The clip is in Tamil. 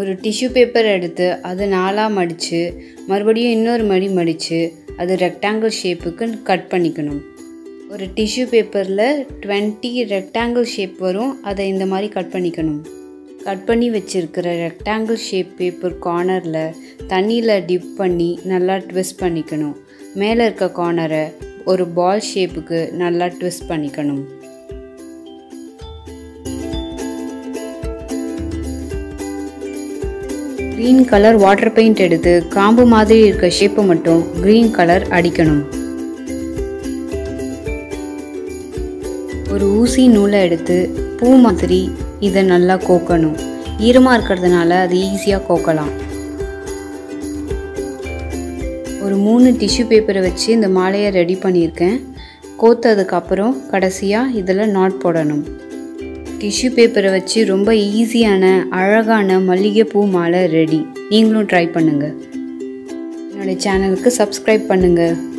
ஒரு டிஷ்யூ பேப்பர் எடுத்து அதை நாலாக மடித்து மறுபடியும் இன்னொரு மடி மடித்து அது ரெக்டாங்கிள் ஷேப்புக்கு கட் பண்ணிக்கணும் ஒரு டிஷ்யூ பேப்பரில் டுவெண்ட்டி ரெக்டாங்கிள் ஷேப் வரும் அதை இந்த மாதிரி கட் பண்ணிக்கணும் கட் பண்ணி வச்சுருக்கிற ரெக்டாங்கிள் ஷேப் பேப்பர் கார்னரில் தண்ணியில் டிப் பண்ணி நல்லா ட்விஸ்ட் பண்ணிக்கணும் மேலே இருக்க கார்னரை ஒரு பால் ஷேப்புக்கு நல்லா ட்விஸ்ட் பண்ணிக்கணும் க்ரீன் கலர் வாட்டர் பெயிண்ட் எடுத்து காம்பு மாதிரி இருக்க ஷேப்பை மட்டும் க்ரீன் கலர் அடிக்கணும் ஒரு ஊசி நூலை எடுத்து பூ மாதிரி இதை நல்லா கோக்கணும் ஈரமாக இருக்கிறதுனால அது ஈஸியாக கோக்கலாம் ஒரு மூணு டிஷ்யூ பேப்பரை வச்சு இந்த மாலையை ரெடி பண்ணியிருக்கேன் கோத்ததுக்கப்புறம் கடைசியாக இதில் நாட் போடணும் டிஷ்யூ பேப்பரை வச்சு ரொம்ப ஈஸியான அழகான மல்லிகைப்பூ மாலை ரெடி நீங்களும் ட்ரை பண்ணுங்கள் என்னோடய சேனலுக்கு சப்ஸ்கிரைப் பண்ணுங்கள்